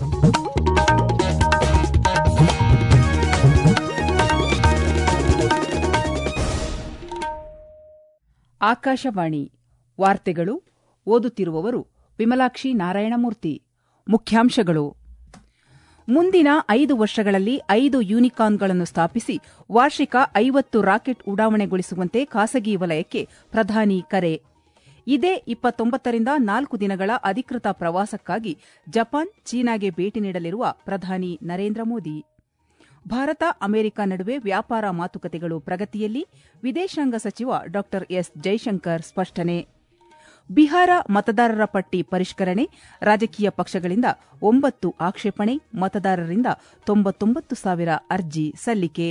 ಆಕಾಶವಾಣಿ ವಾರ್ತೆಗಳು ಓದುತ್ತಿರುವವರು ವಿಮಲಾಕ್ಷಿ ನಾರಾಯಣಮೂರ್ತಿ ಮುಖ್ಯಾಂಶಗಳು ಮುಂದಿನ ಐದು ವರ್ಷಗಳಲ್ಲಿ ಐದು ಯೂನಿಕಾರ್ನ್ಗಳನ್ನು ಸ್ಥಾಪಿಸಿ ವಾರ್ಷಿಕ ಐವತ್ತು ರಾಕೆಟ್ ಉಡಾವಣೆಗೊಳಿಸುವಂತೆ ಖಾಸಗಿ ವಲಯಕ್ಕೆ ಪ್ರಧಾನಿ ಕರೆ ಇದೇ ಇಪ್ಪತ್ತೊಂಬತ್ತರಿಂದ ನಾಲ್ಕು ದಿನಗಳ ಅಧಿಕೃತ ಪ್ರವಾಸಕ್ಕಾಗಿ ಜಪಾನ್ ಚೀನಾಗೆ ಭೇಟಿ ನೀಡಲಿರುವ ಪ್ರಧಾನಿ ನರೇಂದ್ರ ಮೋದಿ ಭಾರತ ಅಮೆರಿಕ ನಡುವೆ ವ್ಯಾಪಾರ ಮಾತುಕತೆಗಳು ಪ್ರಗತಿಯಲ್ಲಿ ವಿದೇಶಾಂಗ ಸಚಿವ ಡಾ ಎಸ್ ಜೈಶಂಕರ್ ಸ್ಪಷ್ಟನೆ ಬಿಹಾರ ಮತದಾರರ ಪಟ್ಟಿ ಪರಿಷ್ಕರಣೆ ರಾಜಕೀಯ ಪಕ್ಷಗಳಿಂದ ಒಂಬತ್ತು ಆಕ್ಷೇಪಣೆ ಮತದಾರರಿಂದ ತೊಂಬತ್ತೊಂಬತ್ತು ಸಾವಿರ ಅರ್ಜಿ ಸಲ್ಲಿಕೆ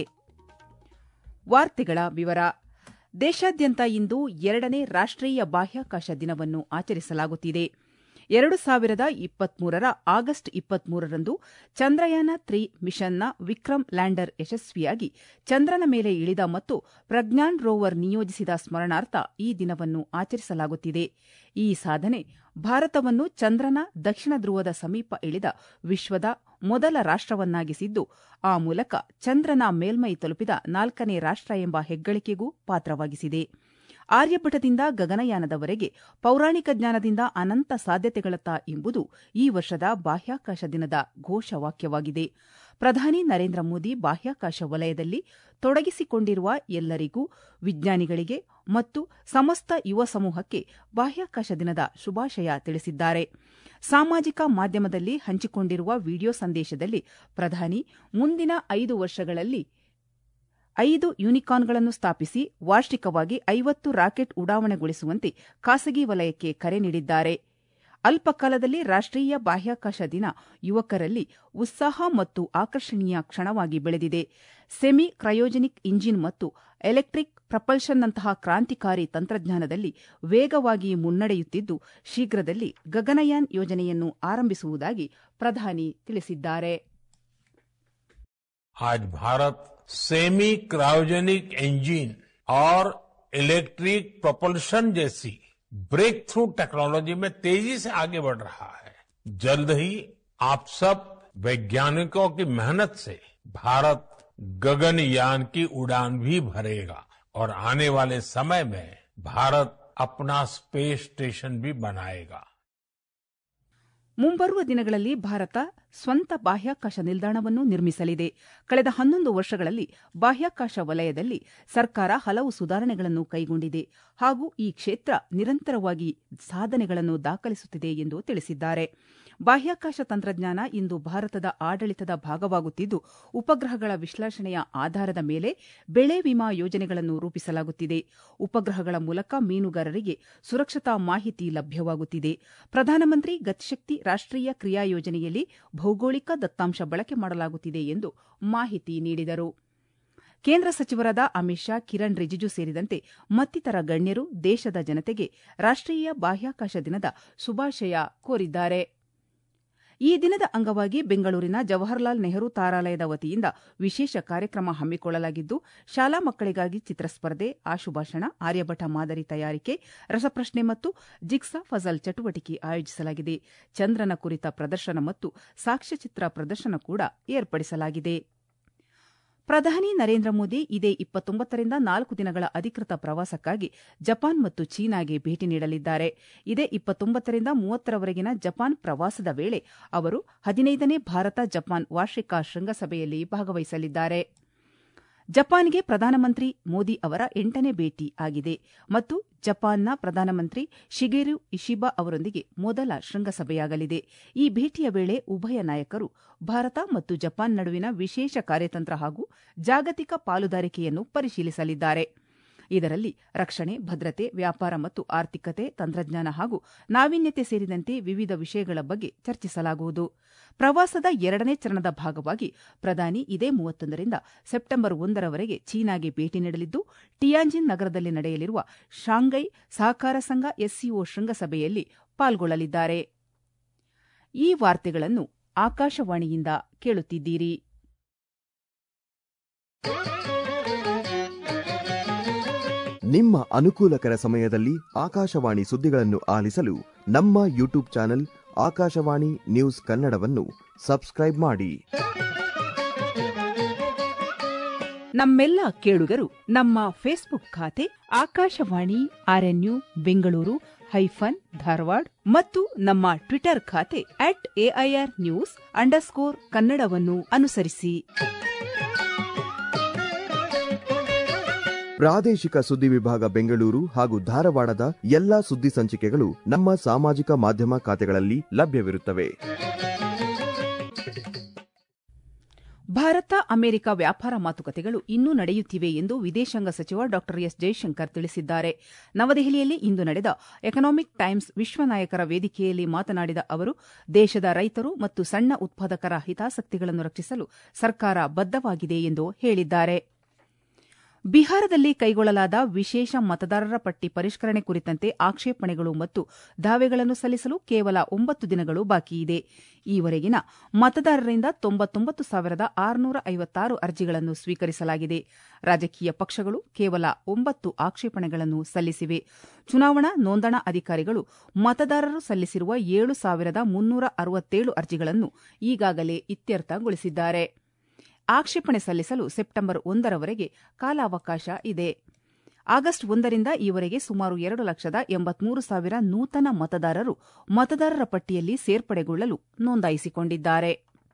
ವಾರ್ತೆಗಳ ವಿವರ ದೇಶಾದ್ಯಂತ ಇಂದು ಎರಡನೇ ರಾಷ್ಟೀಯ ಬಾಹ್ಯಾಕಾಶ ದಿನವನ್ನು ಆಚರಿಸಲಾಗುತ್ತಿದೆ ಎರಡು ಸಾವಿರದ ಇಪ್ಪತ್ಮೂರರ ಆಗಸ್ಟ್ ಇಪ್ಪತ್ಮೂರರಂದು ಚಂದ್ರಯಾನ ತ್ರಿ ಮಿಷನ್ನ ವಿಕ್ರಮ್ ಲ್ಯಾಂಡರ್ ಯಶಸ್ವಿಯಾಗಿ ಚಂದ್ರನ ಮೇಲೆ ಇಳಿದ ಮತ್ತು ಪ್ರಜ್ಞಾನ್ ರೋವರ್ ನಿಯೋಜಿಸಿದ ಸ್ಮರಣಾರ್ಥ ಈ ದಿನವನ್ನು ಆಚರಿಸಲಾಗುತ್ತಿದೆ ಈ ಸಾಧನೆ ಭಾರತವನ್ನು ಚಂದ್ರನ ದಕ್ಷಿಣ ಧ್ರುವದ ಸಮೀಪ ಇಳಿದ ವಿಶ್ವದ ಮೊದಲ ರಾಷ್ಟವನ್ನಾಗಿಸಿದ್ದು ಆ ಮೂಲಕ ಚಂದ್ರನ ಮೇಲ್ಮೈ ತಲುಪಿದ ನಾಲ್ಕನೇ ರಾಷ್ಟ ಎಂಬ ಹೆಗ್ಗಳಿಕೆಗೂ ಪಾತ್ರವಾಗಿಸಿದೆ ಆರ್ಯಭಟದಿಂದ ಗಗನಯಾನದವರೆಗೆ ಪೌರಾಣಿಕ ಜ್ಞಾನದಿಂದ ಅನಂತ ಸಾಧ್ಯತೆಗಳತ್ತ ಎಂಬುದು ಈ ವರ್ಷದ ಬಾಹ್ಯಾಕಾಶ ದಿನದ ಘೋಷವಾಕ್ಯವಾಗಿದೆ ಪ್ರಧಾನಿ ನರೇಂದ್ರ ಮೋದಿ ಬಾಹ್ಯಾಕಾಶ ವಲಯದಲ್ಲಿ ತೊಡಗಿಸಿಕೊಂಡಿರುವ ಎಲ್ಲರಿಗೂ ವಿಜ್ಞಾನಿಗಳಿಗೆ ಮತ್ತು ಸಮಸ್ತ ಯುವ ಸಮೂಹಕ್ಕೆ ಬಾಹ್ಯಾಕಾಶ ದಿನದ ಶುಭಾಶಯ ತಿಳಿಸಿದ್ದಾರೆ ಸಾಮಾಜಿಕ ಮಾಧ್ಯಮದಲ್ಲಿ ಹಂಚಿಕೊಂಡಿರುವ ವಿಡಿಯೋ ಸಂದೇಶದಲ್ಲಿ ಪ್ರಧಾನಿ ಮುಂದಿನ ಐದು ವರ್ಷಗಳಲ್ಲಿ ಐದು ಯೂನಿಕಾರ್ನ್ಗಳನ್ನು ಸ್ಥಾಪಿಸಿ ವಾರ್ಷಿಕವಾಗಿ ಐವತ್ತು ರಾಕೆಟ್ ಉಡಾವಣೆಗೊಳಿಸುವಂತೆ ಖಾಸಗಿ ವಲಯಕ್ಕೆ ಕರೆ ನೀಡಿದ್ದಾರೆ ಅಲ್ಪಕಾಲದಲ್ಲಿ ರಾಷ್ಟೀಯ ಬಾಹ್ಯಾಕಾಶ ದಿನ ಯುವಕರಲ್ಲಿ ಉತ್ಸಾಹ ಮತ್ತು ಆಕರ್ಷಣೀಯ ಕ್ಷಣವಾಗಿ ಬೆಳೆದಿದೆ ಸೆಮಿ ಕ್ರಯೋಜೆನಿಕ್ ಇಂಜಿನ್ ಮತ್ತು ಎಲೆಕ್ಟ್ರಿಕ್ ಪ್ರಪಲ್ಷನ್ನಂತಹ ಕ್ರಾಂತಿಕಾರಿ ತಂತ್ರಜ್ಞಾನದಲ್ಲಿ ವೇಗವಾಗಿ ಮುನ್ನಡೆಯುತ್ತಿದ್ದು ಶೀಘ್ರದಲ್ಲಿ ಗಗನಯಾನ್ ಯೋಜನೆಯನ್ನು ಆರಂಭಿಸುವುದಾಗಿ ಪ್ರಧಾನಿ ತಿಳಿಸಿದ್ದಾರೆ आज भारत सेमी क्रायोजेनिक इंजन और इलेक्ट्रिक प्रोपल्शन जैसी ब्रेक थ्रू टेक्नोलॉजी में तेजी से आगे बढ़ रहा है जल्द ही आप सब वैज्ञानिकों की मेहनत से भारत गगनयान की उड़ान भी भरेगा और आने वाले समय में भारत अपना स्पेस स्टेशन भी बनाएगा ಮುಂಬರುವ ದಿನಗಳಲ್ಲಿ ಭಾರತ ಸ್ವಂತ ಬಾಹ್ಯಾಕಾಶ ನಿಲ್ದಾಣವನ್ನು ನಿರ್ಮಿಸಲಿದೆ ಕಳೆದ ಹನ್ನೊಂದು ವರ್ಷಗಳಲ್ಲಿ ಬಾಹ್ಯಾಕಾಶ ವಲಯದಲ್ಲಿ ಸರ್ಕಾರ ಹಲವು ಸುಧಾರಣೆಗಳನ್ನು ಕೈಗೊಂಡಿದೆ ಹಾಗೂ ಈ ಕ್ಷೇತ್ರ ನಿರಂತರವಾಗಿ ಸಾಧನೆಗಳನ್ನು ದಾಖಲಿಸುತ್ತಿದೆ ಎಂದು ತಿಳಿಸಿದ್ದಾರೆ ಬಾಹ್ಯಾಕಾಶ ತಂತ್ರಜ್ಞಾನ ಇಂದು ಭಾರತದ ಆಡಳಿತದ ಭಾಗವಾಗುತ್ತಿದ್ದು ಉಪಗ್ರಹಗಳ ವಿಶ್ಲೇಷಣೆಯ ಆಧಾರದ ಮೇಲೆ ಬೆಳೆ ವಿಮಾ ಯೋಜನೆಗಳನ್ನು ರೂಪಿಸಲಾಗುತ್ತಿದೆ ಉಪಗ್ರಹಗಳ ಮೂಲಕ ಮೀನುಗಾರರಿಗೆ ಸುರಕ್ಷತಾ ಮಾಹಿತಿ ಲಭ್ಯವಾಗುತ್ತಿದೆ ಪ್ರಧಾನಮಂತ್ರಿ ಗತಿಶಕ್ತಿ ರಾಷ್ಟೀಯ ಕ್ರಿಯಾ ಯೋಜನೆಯಲ್ಲಿ ಭೌಗೋಳಿಕ ದತ್ತಾಂಶ ಬಳಕೆ ಮಾಡಲಾಗುತ್ತಿದೆ ಎಂದು ಮಾಹಿತಿ ನೀಡಿದರು ಕೇಂದ್ರ ಸಚಿವರಾದ ಅಮಿತ್ ಶಾ ಕಿರಣ್ ರಿಜಿಜು ಸೇರಿದಂತೆ ಮತ್ತಿತರ ಗಣ್ಯರು ದೇಶದ ಜನತೆಗೆ ರಾಷ್ಟೀಯ ಬಾಹ್ಯಾಕಾಶ ದಿನದ ಶುಭಾಶಯ ಕೋರಿದ್ದಾರೆ ಈ ದಿನದ ಅಂಗವಾಗಿ ಬೆಂಗಳೂರಿನ ಜವಾಹರಲಾಲ್ ನೆಹರು ತಾರಾಲಯದ ವತಿಯಿಂದ ವಿಶೇಷ ಕಾರ್ಯಕ್ರಮ ಹಮ್ಮಿಕೊಳ್ಳಲಾಗಿದ್ದು ಶಾಲಾ ಮಕ್ಕಳಿಗಾಗಿ ಚಿತ್ರಸ್ಪರ್ಧೆ ಆಶುಭಾಷಣ ಆರ್ಯಭಟ ಮಾದರಿ ತಯಾರಿಕೆ ರಸಪ್ರಶ್ನೆ ಮತ್ತು ಜಿಗ್ಸಾ ಫಜಲ್ ಚಟುವಟಿಕೆ ಆಯೋಜಿಸಲಾಗಿದೆ ಚಂದ್ರನ ಕುರಿತ ಪ್ರದರ್ಶನ ಮತ್ತು ಸಾಕ್ಷ್ಯಚಿತ್ರ ಪ್ರದರ್ಶನ ಕೂಡ ಏರ್ಪಡಿಸಲಾಗಿದೆ ಪ್ರಧಾನಿ ನರೇಂದ್ರ ಮೋದಿ ಇದೇ ಇಪ್ಪತ್ತೊಂಬತ್ತರಿಂದ ನಾಲ್ಕು ದಿನಗಳ ಅಧಿಕೃತ ಪ್ರವಾಸಕ್ಕಾಗಿ ಜಪಾನ್ ಮತ್ತು ಚೀನಾಗೆ ಭೇಟಿ ನೀಡಲಿದ್ದಾರೆ ಇದೇ ಇಪ್ಪತ್ತೊಂಬತ್ತರಿಂದ ಮೂವತ್ತರವರೆಗಿನ ಜಪಾನ್ ಪ್ರವಾಸದ ವೇಳೆ ಅವರು ಹದಿನೈದನೇ ಭಾರತ ಜಪಾನ್ ವಾರ್ಷಿಕ ಶೃಂಗಸಭೆಯಲ್ಲಿ ಭಾಗವಹಿಸಲಿದ್ದಾರೆ ಜಪಾನ್ಗೆ ಪ್ರಧಾನಮಂತ್ರಿ ಮೋದಿ ಅವರ ಎಂಟನೇ ಭೇಟಿ ಆಗಿದೆ ಮತ್ತು ಜಪಾನ್ನ ಪ್ರಧಾನಮಂತ್ರಿ ಶಿಗೆರು ಇಶಿಬಾ ಅವರೊಂದಿಗೆ ಮೊದಲ ಶೃಂಗಸಭೆಯಾಗಲಿದೆ ಈ ಭೇಟಿಯ ವೇಳೆ ಉಭಯ ನಾಯಕರು ಭಾರತ ಮತ್ತು ಜಪಾನ್ ನಡುವಿನ ವಿಶೇಷ ಕಾರ್ಯತಂತ್ರ ಹಾಗೂ ಜಾಗತಿಕ ಪಾಲುದಾರಿಕೆಯನ್ನು ಪರಿಶೀಲಿಸಲಿದ್ದಾರೆ ಇದರಲ್ಲಿ ರಕ್ಷಣೆ ಭದ್ರತೆ ವ್ಯಾಪಾರ ಮತ್ತು ಆರ್ಥಿಕತೆ ತಂತ್ರಜ್ಞಾನ ಹಾಗೂ ನಾವೀನ್ಯತೆ ಸೇರಿದಂತೆ ವಿವಿಧ ವಿಷಯಗಳ ಬಗ್ಗೆ ಚರ್ಚಿಸಲಾಗುವುದು ಪ್ರವಾಸದ ಎರಡನೇ ಚರಣದ ಭಾಗವಾಗಿ ಪ್ರಧಾನಿ ಇದೇ ಮೂವತ್ತೊಂದರಿಂದ ಸೆಪ್ಟೆಂಬರ್ ಒಂದರವರೆಗೆ ಚೀನಾಗೆ ಭೇಟಿ ನೀಡಲಿದ್ದು ಟಿಯಾಂಜಿನ್ ನಗರದಲ್ಲಿ ನಡೆಯಲಿರುವ ಶಾಂಘೈ ಸಹಕಾರ ಸಂಘ ಎಸ್ಸಿಒ ಶೃಂಗಸಭೆಯಲ್ಲಿ ಪಾಲ್ಗೊಳ್ಳಲಿದ್ದಾರೆ ಈ ವಾರ್ತೆಗಳನ್ನು ಆಕಾಶವಾಣಿಯಿಂದ ಕೇಳುತ್ತಿದ್ದೀರಿ ನಿಮ್ಮ ಅನುಕೂಲಕರ ಸಮಯದಲ್ಲಿ ಆಕಾಶವಾಣಿ ಸುದ್ದಿಗಳನ್ನು ಆಲಿಸಲು ನಮ್ಮ ಯೂಟ್ಯೂಬ್ ಚಾನೆಲ್ ಆಕಾಶವಾಣಿ ನ್ಯೂಸ್ ಕನ್ನಡವನ್ನು ಸಬ್ಸ್ಕ್ರೈಬ್ ಮಾಡಿ ನಮ್ಮೆಲ್ಲ ಕೇಳುಗರು ನಮ್ಮ ಫೇಸ್ಬುಕ್ ಖಾತೆ ಆಕಾಶವಾಣಿ ಆರ್ಎನ್ಯು ಬೆಂಗಳೂರು ಹೈಫನ್ ಧಾರವಾಡ ಮತ್ತು ನಮ್ಮ ಟ್ವಿಟರ್ ಖಾತೆ ಅಟ್ ಎಐಆರ್ ನ್ಯೂಸ್ ಅಂಡರ್ಸ್ಕೋರ್ ಕನ್ನಡವನ್ನು ಅನುಸರಿಸಿ ಪ್ರಾದೇಶಿಕ ಸುದ್ದಿ ವಿಭಾಗ ಬೆಂಗಳೂರು ಹಾಗೂ ಧಾರವಾಡದ ಎಲ್ಲಾ ಸುದ್ದಿ ಸಂಚಿಕೆಗಳು ನಮ್ಮ ಸಾಮಾಜಿಕ ಮಾಧ್ಯಮ ಖಾತೆಗಳಲ್ಲಿ ಲಭ್ಯವಿರುತ್ತವೆ ಭಾರತ ಅಮೆರಿಕ ವ್ಯಾಪಾರ ಮಾತುಕತೆಗಳು ಇನ್ನೂ ನಡೆಯುತ್ತಿವೆ ಎಂದು ವಿದೇಶಾಂಗ ಸಚಿವ ಡಾ ಎಸ್ ಜೈಶಂಕರ್ ತಿಳಿಸಿದ್ದಾರೆ ನವದೆಹಲಿಯಲ್ಲಿ ಇಂದು ನಡೆದ ಎಕನಾಮಿಕ್ ಟೈಮ್ಸ್ ವಿಶ್ವ ನಾಯಕರ ವೇದಿಕೆಯಲ್ಲಿ ಮಾತನಾಡಿದ ಅವರು ದೇಶದ ರೈತರು ಮತ್ತು ಸಣ್ಣ ಉತ್ಪಾದಕರ ಹಿತಾಸಕ್ತಿಗಳನ್ನು ರಕ್ಷಿಸಲು ಸರ್ಕಾರ ಬದ್ದವಾಗಿದೆ ಎಂದು ಹೇಳಿದ್ದಾರೆ ಬಿಹಾರದಲ್ಲಿ ಕೈಗೊಳ್ಳಲಾದ ವಿಶೇಷ ಮತದಾರರ ಪಟ್ಟಿ ಪರಿಷ್ಕರಣೆ ಕುರಿತಂತೆ ಆಕ್ಷೇಪಣೆಗಳು ಮತ್ತು ದಾವೆಗಳನ್ನು ಸಲ್ಲಿಸಲು ಕೇವಲ ಒಂಬತ್ತು ದಿನಗಳು ಬಾಕಿಯಿದೆ ಈವರೆಗಿನ ಮತದಾರರಿಂದ ತೊಂಬತ್ತೊಂಬತ್ತು ಸಾವಿರದ ಆರುನೂರ ಐವತ್ತಾರು ಅರ್ಜಿಗಳನ್ನು ಸ್ವೀಕರಿಸಲಾಗಿದೆ ರಾಜಕೀಯ ಪಕ್ಷಗಳು ಕೇವಲ ಒಂಬತ್ತು ಆಕ್ಷೇಪಣೆಗಳನ್ನು ಸಲ್ಲಿಸಿವೆ ಚುನಾವಣಾ ನೋಂದಣಾ ಅಧಿಕಾರಿಗಳು ಮತದಾರರು ಸಲ್ಲಿಸಿರುವ ಏಳು ಸಾವಿರದ ಮುನ್ನೂರ ಅರವತ್ತೇಳು ಅರ್ಜಿಗಳನ್ನು ಈಗಾಗಲೇ ಇತ್ಯರ್ಥಗೊಳಿಸಿದ್ದಾರೆ ಆಕ್ಷೇಪಣೆ ಸಲ್ಲಿಸಲು ಸೆಪ್ಟೆಂಬರ್ ಒಂದರವರೆಗೆ ಕಾಲಾವಕಾಶ ಇದೆ ಆಗಸ್ಟ್ ಒಂದರಿಂದ ಈವರೆಗೆ ಸುಮಾರು ಎರಡು ಲಕ್ಷದ ಎಂಬತ್ಮೂರು ಸಾವಿರ ನೂತನ ಮತದಾರರು ಮತದಾರರ ಪಟ್ಟಿಯಲ್ಲಿ ಸೇರ್ಪಡೆಗೊಳ್ಳಲು ನೋಂದಾಯಿಸಿಕೊಂಡಿದ್ದಾರೆ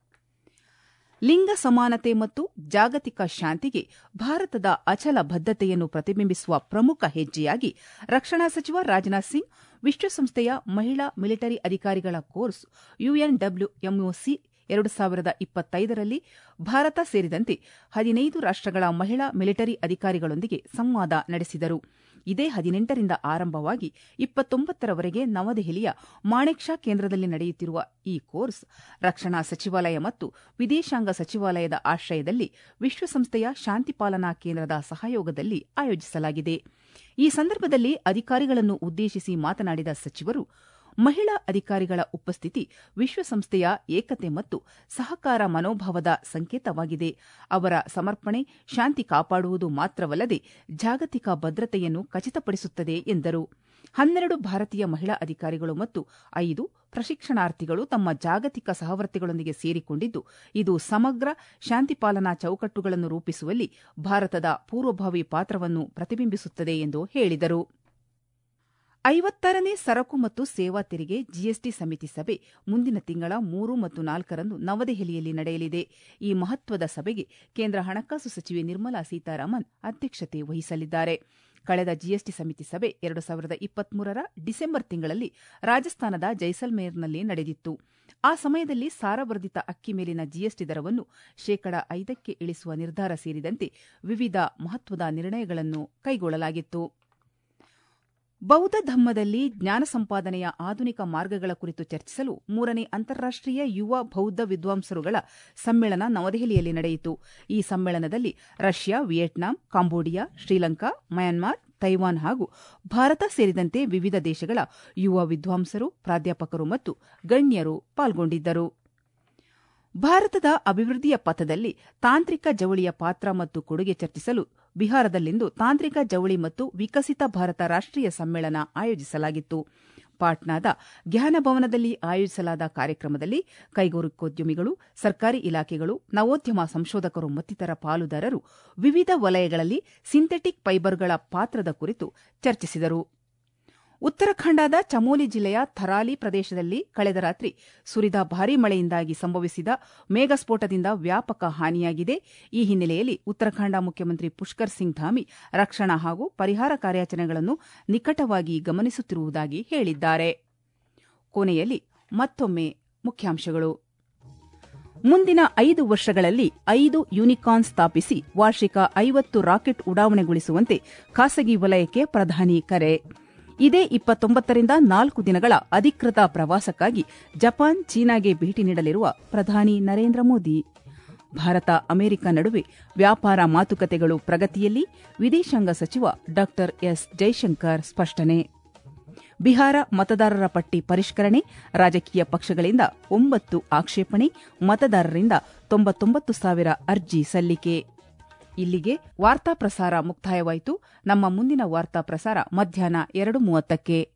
ಲಿಂಗ ಸಮಾನತೆ ಮತ್ತು ಜಾಗತಿಕ ಶಾಂತಿಗೆ ಭಾರತದ ಅಚಲ ಬದ್ಧತೆಯನ್ನು ಪ್ರತಿಬಿಂಬಿಸುವ ಪ್ರಮುಖ ಹೆಜ್ಜೆಯಾಗಿ ರಕ್ಷಣಾ ಸಚಿವ ರಾಜನಾಥ್ ಸಿಂಗ್ ವಿಶ್ವಸಂಸ್ಥೆಯ ಮಹಿಳಾ ಮಿಲಿಟರಿ ಅಧಿಕಾರಿಗಳ ಕೋರ್ಸ್ ಯುಎನ್ಡಬ್ಲ್ಯೂಎಂಒಸಿ ಎರಡು ಸಾವಿರದ ಇಪ್ಪತ್ತೈದರಲ್ಲಿ ಭಾರತ ಸೇರಿದಂತೆ ಹದಿನೈದು ರಾಷ್ಟಗಳ ಮಹಿಳಾ ಮಿಲಿಟರಿ ಅಧಿಕಾರಿಗಳೊಂದಿಗೆ ಸಂವಾದ ನಡೆಸಿದರು ಇದೇ ಹದಿನೆಂಟರಿಂದ ಆರಂಭವಾಗಿ ಇಪ್ಪತ್ತೊಂಬತ್ತರವರೆಗೆ ನವದೆಹಲಿಯ ಮಾಣೆಕ್ ಶಾ ಕೇಂದ್ರದಲ್ಲಿ ನಡೆಯುತ್ತಿರುವ ಈ ಕೋರ್ಸ್ ರಕ್ಷಣಾ ಸಚಿವಾಲಯ ಮತ್ತು ವಿದೇಶಾಂಗ ಸಚಿವಾಲಯದ ಆಶ್ರಯದಲ್ಲಿ ವಿಶ್ವಸಂಸ್ಥೆಯ ಶಾಂತಿಪಾಲನಾ ಕೇಂದ್ರದ ಸಹಯೋಗದಲ್ಲಿ ಆಯೋಜಿಸಲಾಗಿದೆ ಈ ಸಂದರ್ಭದಲ್ಲಿ ಅಧಿಕಾರಿಗಳನ್ನು ಉದ್ದೇಶಿಸಿ ಮಾತನಾಡಿದ ಸಚಿವರು ಮಹಿಳಾ ಅಧಿಕಾರಿಗಳ ಉಪಸ್ಥಿತಿ ವಿಶ್ವಸಂಸ್ಥೆಯ ಏಕತೆ ಮತ್ತು ಸಹಕಾರ ಮನೋಭಾವದ ಸಂಕೇತವಾಗಿದೆ ಅವರ ಸಮರ್ಪಣೆ ಶಾಂತಿ ಕಾಪಾಡುವುದು ಮಾತ್ರವಲ್ಲದೆ ಜಾಗತಿಕ ಭದ್ರತೆಯನ್ನು ಖಚಿತಪಡಿಸುತ್ತದೆ ಎಂದರು ಹನ್ನೆರಡು ಭಾರತೀಯ ಮಹಿಳಾ ಅಧಿಕಾರಿಗಳು ಮತ್ತು ಐದು ಪ್ರಶಿಕ್ಷಣಾರ್ಥಿಗಳು ತಮ್ಮ ಜಾಗತಿಕ ಸಹವರ್ತಿಗಳೊಂದಿಗೆ ಸೇರಿಕೊಂಡಿದ್ದು ಇದು ಸಮಗ್ರ ಶಾಂತಿಪಾಲನಾ ಚೌಕಟ್ಟುಗಳನ್ನು ರೂಪಿಸುವಲ್ಲಿ ಭಾರತದ ಪೂರ್ವಭಾವಿ ಪಾತ್ರವನ್ನು ಪ್ರತಿಬಿಂಬಿಸುತ್ತದೆ ಎಂದು ಹೇಳಿದರು ಐವತ್ತಾರನೇ ಸರಕು ಮತ್ತು ಸೇವಾ ತೆರಿಗೆ ಜಿಎಸ್ಟಿ ಸಮಿತಿ ಸಭೆ ಮುಂದಿನ ತಿಂಗಳ ಮೂರು ಮತ್ತು ನಾಲ್ಕರಂದು ನವದೆಹಲಿಯಲ್ಲಿ ನಡೆಯಲಿದೆ ಈ ಮಹತ್ವದ ಸಭೆಗೆ ಕೇಂದ್ರ ಹಣಕಾಸು ಸಚಿವೆ ನಿರ್ಮಲಾ ಸೀತಾರಾಮನ್ ಅಧ್ಯಕ್ಷತೆ ವಹಿಸಲಿದ್ದಾರೆ ಕಳೆದ ಜಿಎಸ್ಟಿ ಸಮಿತಿ ಸಭೆ ಎರಡು ಸಾವಿರದ ಇಪ್ಪತ್ಮೂರರ ಡಿಸೆಂಬರ್ ತಿಂಗಳಲ್ಲಿ ರಾಜಸ್ಥಾನದ ಜೈಸಲ್ಮೇರ್ನಲ್ಲಿ ನಡೆದಿತ್ತು ಆ ಸಮಯದಲ್ಲಿ ಸಾರವರ್ಧಿತ ಅಕ್ಕಿ ಮೇಲಿನ ಜಿಎಸ್ಟಿ ದರವನ್ನು ಶೇಕಡ ಐದಕ್ಕೆ ಇಳಿಸುವ ನಿರ್ಧಾರ ಸೇರಿದಂತೆ ವಿವಿಧ ಮಹತ್ವದ ನಿರ್ಣಯಗಳನ್ನು ಕೈಗೊಳ್ಳಲಾಗಿತ್ತು ಬೌದ್ಧ ಧಮ್ಮದಲ್ಲಿ ಜ್ಞಾನ ಸಂಪಾದನೆಯ ಆಧುನಿಕ ಮಾರ್ಗಗಳ ಕುರಿತು ಚರ್ಚಿಸಲು ಮೂರನೇ ಅಂತಾರಾಷ್ಟೀಯ ಯುವ ಬೌದ್ಧ ವಿದ್ವಾಂಸರುಗಳ ಸಮ್ಮೇಳನ ನವದೆಹಲಿಯಲ್ಲಿ ನಡೆಯಿತು ಈ ಸಮ್ಮೇಳನದಲ್ಲಿ Russia Vietnam Cambodia Sri Lanka Myanmar Taiwan ಹಾಗೂ ಭಾರತ ಸೇರಿದಂತೆ ವಿವಿಧ ದೇಶಗಳ ಯುವ ವಿದ್ವಾಂಸರು ಪ್ರಾಧ್ಯಾಪಕರು ಮತ್ತು ಗಣ್ಯರು ಪಾಲ್ಗೊಂಡಿದ್ದರು ಭಾರತದ ಅಭಿವೃದ್ಧಿಯ ಪಥದಲ್ಲಿ ತಾಂತ್ರಿಕ ಜವಳಿಯ ಪಾತ್ರ ಮತ್ತು ಕೊಡುಗೆ ಚರ್ಚಿಸಲು ಬಿಹಾರದಲ್ಲಿಂದು ತಾಂತ್ರಿಕ ಜವಳಿ ಮತ್ತು ವಿಕಸಿತ ಭಾರತ ರಾಷ್ಟೀಯ ಸಮ್ಮೇಳನ ಆಯೋಜಿಸಲಾಗಿತ್ತು ಪಾಟ್ನಾದ ಜ್ಞಾನ ಭವನದಲ್ಲಿ ಆಯೋಜಿಸಲಾದ ಕಾರ್ಯಕ್ರಮದಲ್ಲಿ ಕೈಗಾರಿಕೋದ್ಯಮಿಗಳು ಸರ್ಕಾರಿ ಇಲಾಖೆಗಳು ನವೋದ್ಯಮ ಸಂಶೋಧಕರು ಮತ್ತಿತರ ಪಾಲುದಾರರು ವಿವಿಧ ವಲಯಗಳಲ್ಲಿ ಸಿಂಥೆಟಿಕ್ ಫೈಬರ್ಗಳ ಪಾತ್ರದ ಕುರಿತು ಚರ್ಚಿಸಿದರು ಉತ್ತರಾಖಂಡದ ಚಮೋಲಿ ಜಿಲ್ಲೆಯ ಥರಾಲಿ ಪ್ರದೇಶದಲ್ಲಿ ಕಳೆದ ರಾತ್ರಿ ಸುರಿದ ಭಾರೀ ಮಳೆಯಿಂದಾಗಿ ಸಂಭವಿಸಿದ ಮೇಘಸ್ಫೋಟದಿಂದ ವ್ಯಾಪಕ ಹಾನಿಯಾಗಿದೆ ಈ ಹಿನ್ನೆಲೆಯಲ್ಲಿ ಉತ್ತರಾಖಂಡ ಮುಖ್ಯಮಂತ್ರಿ ಪುಷ್ಕರ್ ಸಿಂಗ್ ಧಾಮಿ ರಕ್ಷಣಾ ಹಾಗೂ ಪರಿಹಾರ ಕಾರ್ಯಾಚರಣೆಗಳನ್ನು ನಿಕಟವಾಗಿ ಗಮನಿಸುತ್ತಿರುವುದಾಗಿ ಹೇಳಿದ್ದಾರೆ ಕೊನೆಯಲ್ಲಿ ಮತ್ತೊಮ್ಮೆ ಮುಖ್ಯಾಂಶಗಳು ಮುಂದಿನ ಐದು ವರ್ಷಗಳಲ್ಲಿ ಐದು ಯೂನಿಕಾರ್ನ್ ಸ್ಥಾಪಿಸಿ ವಾರ್ಷಿಕ ಐವತ್ತು ರಾಕೆಟ್ ಉಡಾವಣೆಗೊಳಿಸುವಂತೆ ಖಾಸಗಿ ವಲಯಕ್ಕೆ ಪ್ರಧಾನಿ ಕರೆ ಇದೇ ಇಪ್ಪತ್ತೊಂಬತ್ತರಿಂದ ನಾಲ್ಕು ದಿನಗಳ ಅಧಿಕೃತ ಪ್ರವಾಸಕ್ಕಾಗಿ ಜಪಾನ್ ಚೀನಾಗೆ ಭೇಟಿ ನೀಡಲಿರುವ ಪ್ರಧಾನಿ ನರೇಂದ್ರ ಮೋದಿ ಭಾರತ ಅಮೆರಿಕ ನಡುವೆ ವ್ಯಾಪಾರ ಮಾತುಕತೆಗಳು ಪ್ರಗತಿಯಲ್ಲಿ ವಿದೇಶಾಂಗ ಸಚಿವ ಡಾ ಎಸ್ ಜೈಶಂಕರ್ ಸ್ಪಷ್ಟನೆ ಬಿಹಾರ ಮತದಾರರ ಪಟ್ಟಿ ಪರಿಷ್ಕರಣೆ ರಾಜಕೀಯ ಪಕ್ಷಗಳಿಂದ ಒಂಬತ್ತು ಆಕ್ಷೇಪಣೆ ಮತದಾರರಿಂದ ತೊಂಬತ್ತೊಂಬತ್ತು ಸಾವಿರ ಅರ್ಜಿ ಸಲ್ಲಿಕೆ ಇಲ್ಲಿಗೆ ವಾರ್ತಾ ಪ್ರಸಾರ ಮುಕ್ತಾಯವಾಯಿತು ನಮ್ಮ ಮುಂದಿನ ವಾರ್ತಾ ಪ್ರಸಾರ ಮಧ್ಯಾಹ್ನ ಎರಡು ಮೂವತ್ತಕ್ಕೆ